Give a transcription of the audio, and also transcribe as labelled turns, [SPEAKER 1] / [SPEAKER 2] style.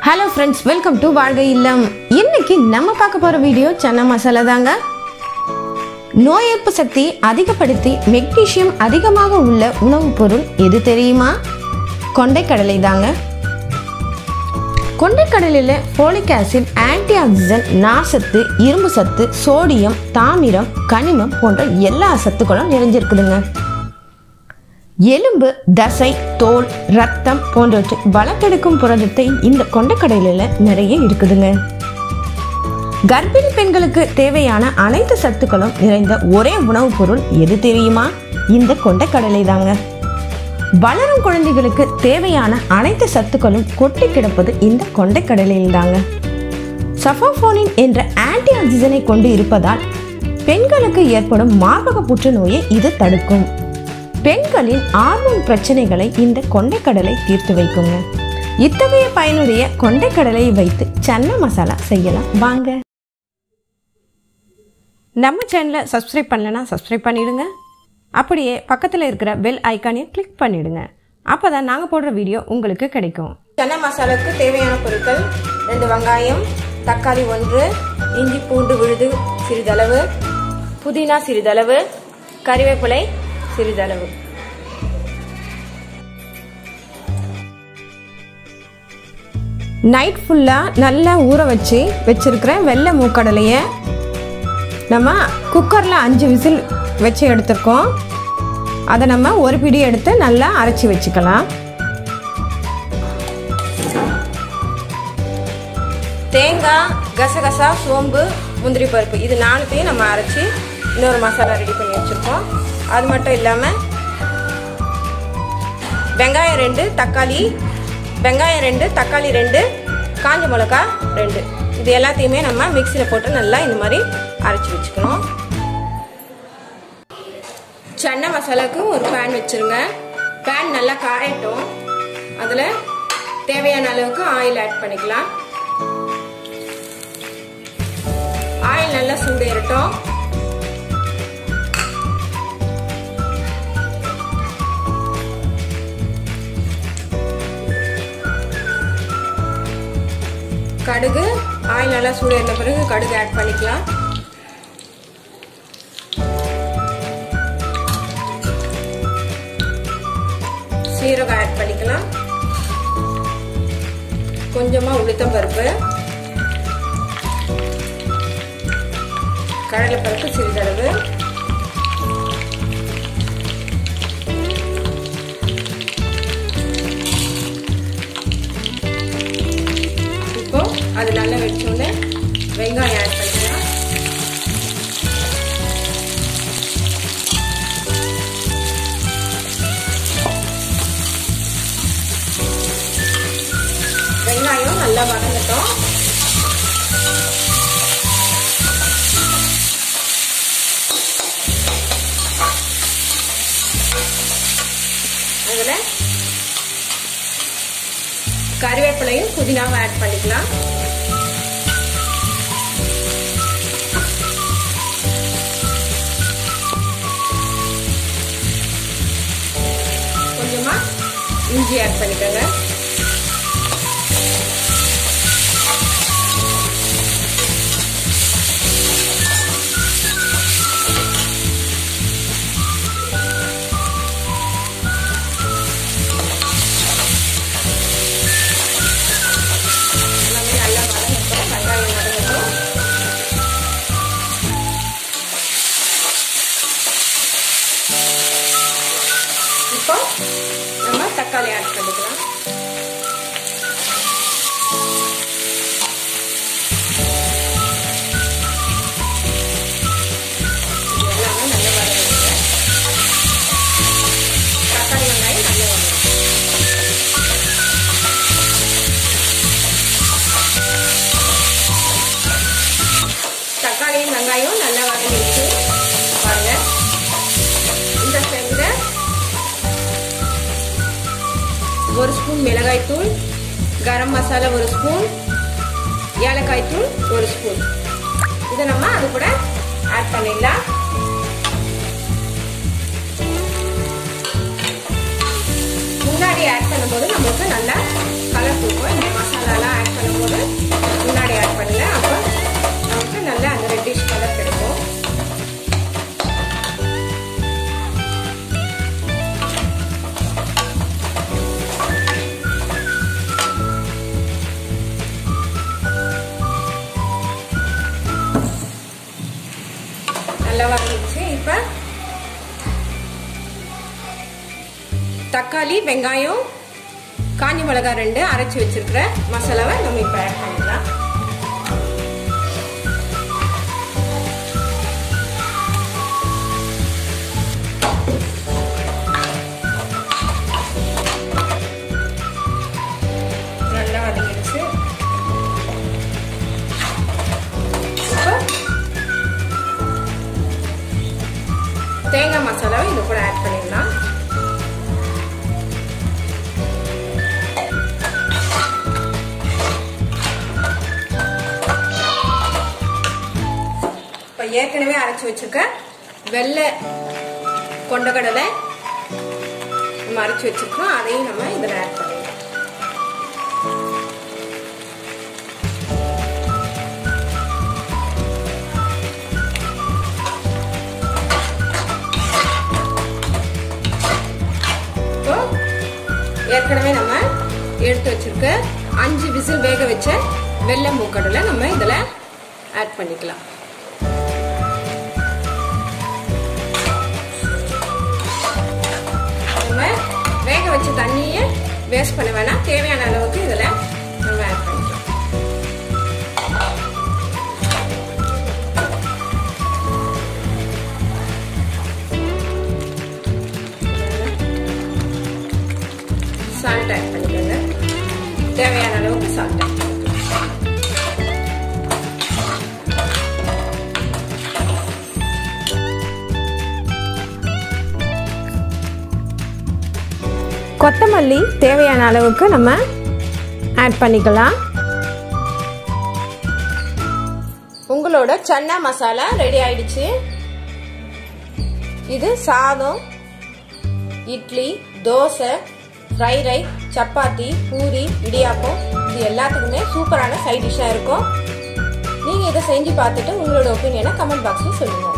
[SPEAKER 1] hello friends welcome to வாழ்க இல்லம் இன்னைக்கு நம்ம பார்க்க போகிற வீடியோ சன்னா மசாலா தாங்க நோய் எதிர்ப்பு சக்தி அதிகப்படுத்தி மெக்னீசியம் அதிகமாக உள்ள உணவுப் பொருள் எது தெரியுமா கொண்டைக்கடலை தாங்க கொண்டைக்கடலையில் ஃபோலிக் ஆசிட் ஆன்டி ஆக்சிஜன் நார்சத்து இரும்பு சத்து சோடியம் தாமிரம் கனிமம் போன்ற எல்லா சத்துக்களும் நிறைஞ்சிருக்குதுங்க எலும்பு தசை தோல் ரத்தம் போன்றவற்றை பலக்கெடுக்கும் புரதத்தை இந்த கொண்டைக்கடலையில் நிறைய இருக்குதுங்க கர்ப்பிணி பெண்களுக்கு தேவையான அனைத்து சத்துக்களும் நிறைந்த ஒரே உணவுப் பொருள் எது தெரியுமா இந்த கொண்டைக்கடலை தாங்க வளரும் குழந்தைகளுக்கு தேவையான அனைத்து சத்துக்களும் கொட்டி கிடப்பது இந்த கொண்டைக்கடலையில் தாங்க சஃபோஃபோனின் என்ற ஆன்டி ஆக்சிஜனை கொண்டு இருப்பதால் பெண்களுக்கு ஏற்படும் மார்பக புற்றுநோயை இது தடுக்கும் பெண்களின் ஹார்மோன் பிரச்சனைகளை இந்த கொண்டைக்கடலை தீர்த்து வைக்குங்க இத்தகைய பயனுடைய கொண்டைக்கடலையை வைத்து சன்னா மசாலா செய்யலாம் வாங்க நம்ம சேனலை சப்ஸ்கிரைப் பண்ணலனா சப்ஸ்கிரைப் பண்ணிடுங்க அப்படியே பக்கத்தில் இருக்கிற பெல் ஐக்கானையும் கிளிக் பண்ணிடுங்க அப்போ தான் நாங்கள் போடுற வீடியோ உங்களுக்கு கிடைக்கும் சன்னா மசாலாவுக்கு தேவையான பொருட்கள் ரெண்டு வெங்காயம் தக்காளி ஒன்று இஞ்சி பூண்டு விழுது சிறிதளவு புதினா சிறிதளவு கறிவேப்பிலை சிறிதளவு நைட் ஃபுல்லாக நல்லா ஊற வச்சு வச்சுருக்கிற வெள்ளை மூக்கடலையை நம்ம குக்கரில் அஞ்சு விசில் வச்சு எடுத்துருக்கோம் அதை நம்ம ஒரு பிடி எடுத்து நல்லா அரைச்சி வச்சுக்கலாம் தேங்காய் கசகசா சோம்பு முந்திரி பருப்பு இது நாலுத்தையும் நம்ம அரைச்சி இன்னொரு மசாலா ரெடி பண்ணி வச்சுருக்கோம் அது மட்டும் இல்லாமல் வெங்காயம் ரெண்டு தக்காளி வெங்காயம் ரெண்டு தக்காளி ரெண்டு காஞ்ச மிளகா ரெண்டு இது எல்லாத்தையுமே நம்ம மிக்சியில் போட்டு நல்லா இந்த மாதிரி அரைச்சி வச்சுக்கணும் சன்னா மசாலாவுக்கு ஒரு பேன் வச்சுருங்க பேன் நல்லா காயட்டும் அதில் தேவையான அளவுக்கு ஆயில் ஆட் பண்ணிக்கலாம் ஆயில் நல்லா சூடேறட்டும் கடுகு ஆயில் நல்லா சூடேறின பிறகு கடுகு ஆட் பண்ணிக்கலாம் சீரகம் ஆட் பண்ணிக்கலாம் கொஞ்சமா உளுத்தம் பருப்பு கடலை பருப்பு சிறிதளவு இப்போ அது நல்லா வச்சோடனே வெங்காயம் ஆட் பண்ணிக்கலாம் வெங்காயம் நல்லா வதங்கட்டும் அதில் கறிவேப்பிலையும் புதினாவும் ஆட் பண்ணிக்கலாம் கொஞ்சமா இஞ்சி ஆட் பண்ணிக்கோங்க எல்லாமே நல்லா வதங்கட்டும் வெங்காயம் வதங்கட்டும் இப்போ நம்ம தக்காளி ஆட் பண்ணிக்கலாம் இது எல்லாமே நல்லா வதங்குங்க தக்காளி வெங்காயம் நல்லா வதங்கணும் தக்காளியும் வெங்காயம் நல்லா வதங்கிடுச்சு பாருங்க இந்த ஸ்டைலில் ஒரு ஸ்பூன் மிளகாய் தூள் கரம் மசாலா ஒரு ஸ்பூன் ஏலக்காய் தூள் ஒரு ஸ்பூன் இதை நம்ம அது கூட ஆட் பண்ணிடலாம் முன்னாடி ஆட் பண்ணும்போது நம்மளுக்கு நல்லா கலர் கொடுக்கும் இந்த மசாலாலாம் ஆட் தக்காளி வெங்காயம் காஞ்சி மிளகாய் ரெண்டு அரைச்சி வச்சிருக்கிற மசாலாவை நம்ம இப்போ ஆட் பண்ணிக்கலாம் நல்லா வதங்கிடுச்சு இப்போ தேங்காய் மசாலாவை இது கூட ஆட் பண்ணிடலாம் இப்போ ஏற்கனவே அரைச்சி வச்சிருக்க வெள்ளை கொண்டக்கடலை நம்ம அரைச்சி வச்சிருக்கோம் அதையும் நம்ம இதில் ஆட் பண்ணிடலாம் இப்போ ஏற்கனவே நம்ம எடுத்து வச்சிருக்க அஞ்சு விசில் வேக வச்ச வெள்ளை மூக்கடலை நம்ம இதில் ஆட் பண்ணிக்கலாம் நம்ம வேக வச்ச தண்ணியை வேஸ்ட் பண்ண வேணாம் தேவையான அளவுக்கு இதில் நம்ம ஆட் பண்ணிக்கலாம் சால்ட் ஆட் பண்ணிக்கோங்க தேவையான அளவுக்கு சால்ட் ஆட் கொத்தமல்லி தேவையான அளவுக்கு நம்ம ஆட் பண்ணிக்கலாம் உங்களோட சன்னா மசாலா ரெடி ஆயிடுச்சு இது சாதம் இட்லி தோசை ஃப்ரை ரைஸ் சப்பாத்தி பூரி இடியாப்பம் இது எல்லாத்துக்குமே சூப்பரான சைட் டிஷ்ஷாக இருக்கும் நீங்கள் இதை செஞ்சு பார்த்துட்டு உங்களோட ஒப்பீனியனை கமெண்ட் பாக்ஸில் சொல்லுங்கள்